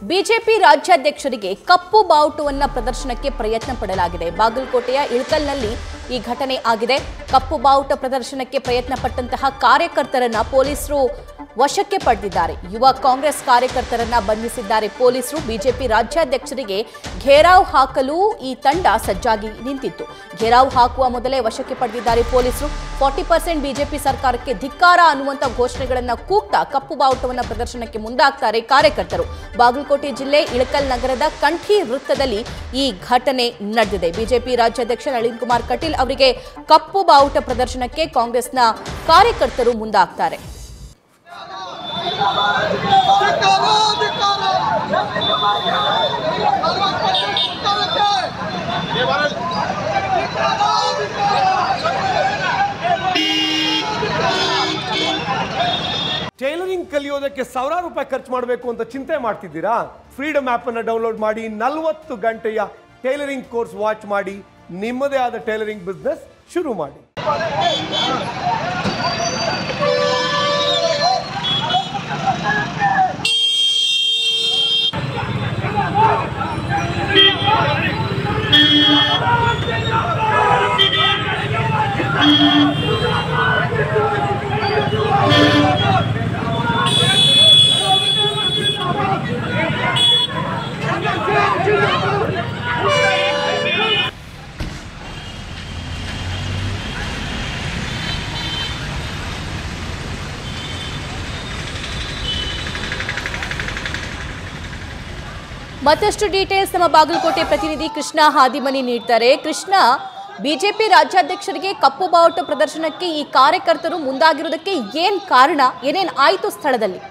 BJP ರಾಜ್ಯಾಧ್ಯಕ್ಷರಿಗೆ ಕಪ್ಪು ಬಾವುಟವನ್ನ ಪ್ರದರ್ಶನಕ್ಕೆ ಪ್ರಯತ್ನ ಪಡಲಾಗಿದೆ ಬಾಗಲಕೋಟೆಯ ಇಳಕಲ್ನಲ್ಲಿ ಈ ಘಟನೆ ಆಗಿದೆ ಕಪ್ಪು ಬಾವುಟ ಪ್ರದರ್ಶನಕ್ಕೆ ಪ್ರಯತ್ನ ಪಟ್ಟಂತಹ ಕಾರ್ಯಕರ್ತರನ್ನ ಪೊಲೀಸರು ವಶಕ್ಕೆ ಪಡೆದಿದ್ದಾರೆ ಯುವ ಕಾಂಗ್ರೆಸ್ ಕಾರ್ಯಕರ್ತರನ್ನ ಬಂಧಿಸಿದ್ದಾರೆ ಪೊಲೀಸರು ಬಿಜೆಪಿ ರಾಜ್ಯಾಧ್ಯಕ್ಷರಿಗೆ ಘೇರಾವ್ ಹಾಕಲು ಈ ತಂಡ ಸಜ್ಜಾಗಿ ನಿಂತಿತ್ತು ಘೇರಾವ್ ಹಾಕುವ ಮೊದಲೇ ವಶಕ್ಕೆ ಪಡೆದಿದ್ದಾರೆ ಪೊಲೀಸರು ಫಾರ್ಟಿ ಪರ್ಸೆಂಟ್ ಬಿಜೆಪಿ ಸರ್ಕಾರಕ್ಕೆ ಧಿಕ್ಕಾರ ಅನ್ನುವಂಥ ಘೋಷಣೆಗಳನ್ನ ಕೂಗ್ತಾ ಕಪ್ಪು ಬಾವುಟವನ್ನ ಪ್ರದರ್ಶನಕ್ಕೆ ಮುಂದಾಗ್ತಾರೆ ಕಾರ್ಯಕರ್ತರು ಬಾಗಲಕೋಟೆ ಜಿಲ್ಲೆ ಇಳಕಲ್ ನಗರದ ಕಂಠಿ ವೃತ್ತದಲ್ಲಿ ಈ ಘಟನೆ ನಡೆದಿದೆ ಬಿಜೆಪಿ ರಾಜ್ಯಾಧ್ಯಕ್ಷ ನಳಿನ್ ಕುಮಾರ್ ಕಟೀಲ್ ಅವರಿಗೆ ಕಪ್ಪು ಬಾವುಟ ಪ್ರದರ್ಶನಕ್ಕೆ ಕಾಂಗ್ರೆಸ್ನ ಕಾರ್ಯಕರ್ತರು ಮುಂದಾಗ್ತಾರೆ ಧಿಕ್ಕಾರ, ಧಿಕ್ಕಾರ. ಧಿಕ್ಕಾರ, ಟೈಲರಿಂಗ್ ಕಲಿಯೋದಕ್ಕೆ ಸಾವಿರಾರು ರೂಪಾಯಿ ಖರ್ಚು ಮಾಡಬೇಕು ಅಂತ ಚಿಂತೆ ಮಾಡ್ತಿದ್ದೀರಾ ಫ್ರೀಡಮ್ ಆ್ಯಪ್ ಅನ್ನು ಡೌನ್ಲೋಡ್ ಮಾಡಿ ನಲವತ್ತು ಗಂಟೆಯ ಟೈಲರಿಂಗ್ ಕೋರ್ಸ್ ವಾಚ್ ಮಾಡಿ ನಿಮ್ಮದೇ ಆದ ಟೈಲರಿಂಗ್ ಬಿಸ್ನೆಸ್ ಶುರು ಮಾಡಿ ಮತ್ತಷ್ಟು ಡೀಟೇಲ್ಸ್ ನಮ್ಮ ಬಾಗಲಕೋಟೆ ಪ್ರತಿನಿಧಿ ಕೃಷ್ಣ ಹಾದಿಮನಿ ನೀಡ್ತಾರೆ ಕೃಷ್ಣ ಬಿಜೆಪಿ ರಾಜ್ಯಾಧ್ಯಕ್ಷರಿಗೆ ಕಪ್ಪು ಬಾವುಟ ಪ್ರದರ್ಶನಕ್ಕೆ ಈ ಕಾರ್ಯಕರ್ತರು ಮುಂದಾಗಿರೋದಕ್ಕೆ ಏನ್ ಕಾರಣ ಏನೇನ್ ಆಯ್ತು ಸ್ಥಳದಲ್ಲಿ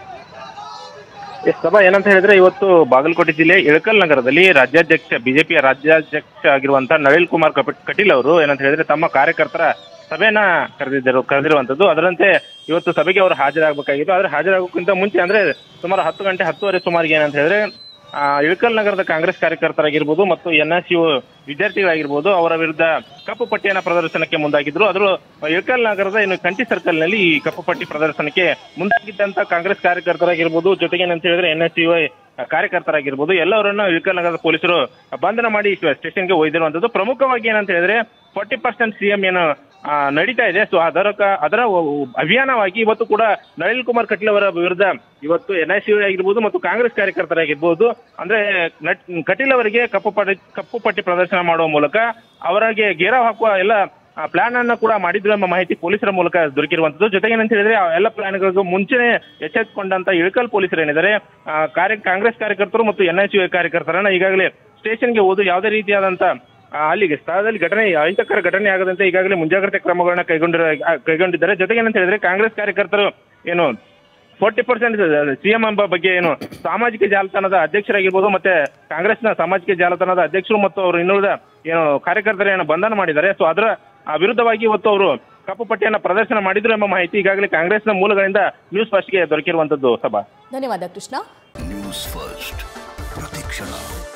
ಎಸ್ ಸಭಾ ಏನಂತ ಹೇಳಿದ್ರೆ ಇವತ್ತು ಬಾಗಲಕೋಟೆ ಜಿಲ್ಲೆ ಇಳಕಲ್ ನಗರದಲ್ಲಿ ರಾಜ್ಯಾಧ್ಯಕ್ಷ ಬಿಜೆಪಿಯ ರಾಜ್ಯಾಧ್ಯಕ್ಷ ಆಗಿರುವಂತಹ ನಳಿನ್ ಕುಮಾರ್ ಕಪ- ಕಟೀಲ್ ಅವರು ಏನಂತ ಹೇಳಿದ್ರೆ ತಮ್ಮ ಕಾರ್ಯಕರ್ತರ ಸಭೆಯನ್ನ ಕರೆದಿದ್ದರು ಕರೆದಿರುವಂತದ್ದು ಅದರಂತೆ ಇವತ್ತು ಸಭೆಗೆ ಅವರು ಹಾಜರಾಗಬೇಕಾಗಿತ್ತು ಆದ್ರೆ ಹಾಜರಾಗೋಕ್ಕಿಂತ ಮುಂಚೆ ಅಂದ್ರೆ ಸುಮಾರು ಹತ್ತು ಗಂಟೆ ಹತ್ತುವರೆ ಸುಮಾರಿಗೆ ಏನಂತ ಹೇಳಿದ್ರೆ ಆ, ಇಳಕಲ್ ನಗರದ ಕಾಂಗ್ರೆಸ್ ಕಾರ್ಯಕರ್ತರಾಗಿರ್ಬೋದು ಮತ್ತು ಎನ್ ಎಸ್ ಯು ವಿದ್ಯಾರ್ಥಿಗಳಾಗಿರ್ಬೋದು ಅವರ ವಿರುದ್ಧ ಕಪ್ಪು ಪಟ್ಟಿಯನ್ನ ಪ್ರದರ್ಶನಕ್ಕೆ ಮುಂದಾಗಿದ್ರು ಆದ್ರೂ ಇಳಕಲ್ ನಗರದ ಏನು ಕಂಠಿ ಸರ್ಕಲ್ ನಲ್ಲಿ ಈ ಕಪ್ಪು ಪಟ್ಟಿ ಪ್ರದರ್ಶನಕ್ಕೆ ಮುಂದಾಗಿದ್ದಂತ ಕಾಂಗ್ರೆಸ್ ಕಾರ್ಯಕರ್ತರಾಗಿರ್ಬೋದು ಜೊತೆಗೆ ಏನಂತ ಹೇಳಿದ್ರೆ ಎನ್ ಎಸ್ ಯು ಕಾರ್ಯಕರ್ತರಾಗಿರ್ಬೋದು ಎಲ್ಲವರನ್ನು ಇಳಕಲ್ ನಗರದ ಪೊಲೀಸರು ಬಂಧನ ಮಾಡಿ ಸ್ಟೇಷನ್ಗೆ ಒಯ್ದಿರುವಂತದ್ದು ಪ್ರಮುಖವಾಗಿ ಏನಂತ ಹೇಳಿದ್ರೆ ಫಾರ್ಟಿ ಪರ್ಸೆಂಟ್ ಸಿಎಂ ಏನು ಆ, ನಡೀತಾ ಇದೆ ಸೊ ಅದರ ಕ- ಅದರ ಒ- ಒ- ಅಭಿಯಾನವಾಗಿ ಇವತ್ತು ಕೂಡ ನಳಿನ್ ಕುಮಾರ್ ಕಟೀಲ್ ಅವರ ವಿರುದ್ಧ ಇವತ್ತು ಎನ್ ಐ ಸಿ ಆಗಿರ್ಬೋದು ಮತ್ತು ಕಾಂಗ್ರೆಸ್ ಕಾರ್ಯಕರ್ತರಾಗಿರ್ಬೋದು ಅಂದ್ರೆ ನಟ್- ಕಟೀಲ್ ಅವರಿಗೆ ಕಪ್ಪು ಪಟ್ಟಿ ಕಪ್ಪು ಪಟ್ಟಿ ಪ್ರದರ್ಶನ ಮಾಡುವ ಮೂಲಕ ಅವರಿಗೆ ಗೇರ ಹಾಕುವ ಎಲ್ಲ ಪ್ಲಾನ್ ಅನ್ನ ಕೂಡ ಮಾಡಿದ್ರು ಎಂಬ ಮಾಹಿತಿ ಪೊಲೀಸರ ಮೂಲಕ ದೊರಕಿರುವಂತದ್ದು ಜೊತೆಗೆ ಏನಂತ ಹೇಳಿದ್ರೆ ಆ ಎಲ್ಲ ಪ್ಲಾನ್ಗಳಿಗೂ ಮುಂಚೆನೆ ಎಚ್ಚೆತ್ತುಕೊಂಡಂತ ಇಳಕಲ್ ಪೊಲೀಸರು ಏನಿದ್ದಾರೆ ಆ, ಕಾರ್ಯ ಕಾಂಗ್ರೆಸ್ ಕಾರ್ಯಕರ್ತರು ಮತ್ತು ಎನ್ ಐ ಸಿ ಕಾರ್ಯಕರ್ತರನ್ನ ಈಗಾಗಲೇ ಸ್ಟೇಷನ್ಗೆ ಓದು ಯಾವುದೇ ರೀತಿಯಾದಂತ ಆ, ಅಲ್ಲಿಗೆ ಸ್ಥಳದಲ್ಲಿ ಘಟನೆ ಅಹಿತಕರ ಘಟನೆ ಆಗದಂತೆ ಈಗಾಗಲೇ ಮುಂಜಾಗ್ರತೆ ಕ್ರಮಗಳನ್ನ ಕೈಗೊಂಡಿರ ಆ, ಕೈಗೊಂಡಿದ್ದಾರೆ ಜೊತೆಗೆ ಏನಂತ ಹೇಳಿದ್ರೆ ಕಾಂಗ್ರೆಸ್ ಕಾರ್ಯಕರ್ತರು ಏನು ಫೋರ್ಟಿ ಪರ್ಸೆಂಟ್ ಸಿಎಂ ಎಂಬ ಬಗ್ಗೆ ಏನು ಸಾಮಾಜಿಕ ಜಾಲತಾಣದ ಅಧ್ಯಕ್ಷರಾಗಿರ್ಬೋದು ಮತ್ತೆ ಕಾಂಗ್ರೆಸ್ನ ಸಾಮಾಜಿಕ ಜಾಲತಾಣದ ಅಧ್ಯಕ್ಷರು ಮತ್ತು ಅವರು ಇನ್ನುಳಿದ ಏನು ಕಾರ್ಯಕರ್ತರನ್ನು ಬಂಧನ ಮಾಡಿದ್ದಾರೆ ಸೊ ಅದರ ಆ, ವಿರುದ್ಧವಾಗಿ ಇವತ್ತು ಅವರು ಕಪ್ಪು ಪಟ್ಟಿಯನ್ನ ಪ್ರದರ್ಶನ ಮಾಡಿದ್ರು ಎಂಬ ಮಾಹಿತಿ ಈಗಾಗಲೇ ಕಾಂಗ್ರೆಸ್ನ ಮೂಲಗಳಿಂದ ನ್ಯೂಸ್ ಫಸ್ಟ್ಗೆ ದೊರಕಿರುವಂತದ್ದು ಸಭಾ ಧನ್ಯವಾದ ಕೃಷ್ಣ ನ್ಯೂಸ್ ಫಸ್ಟ್ ಪ್ರತಿಕ್ಷಣ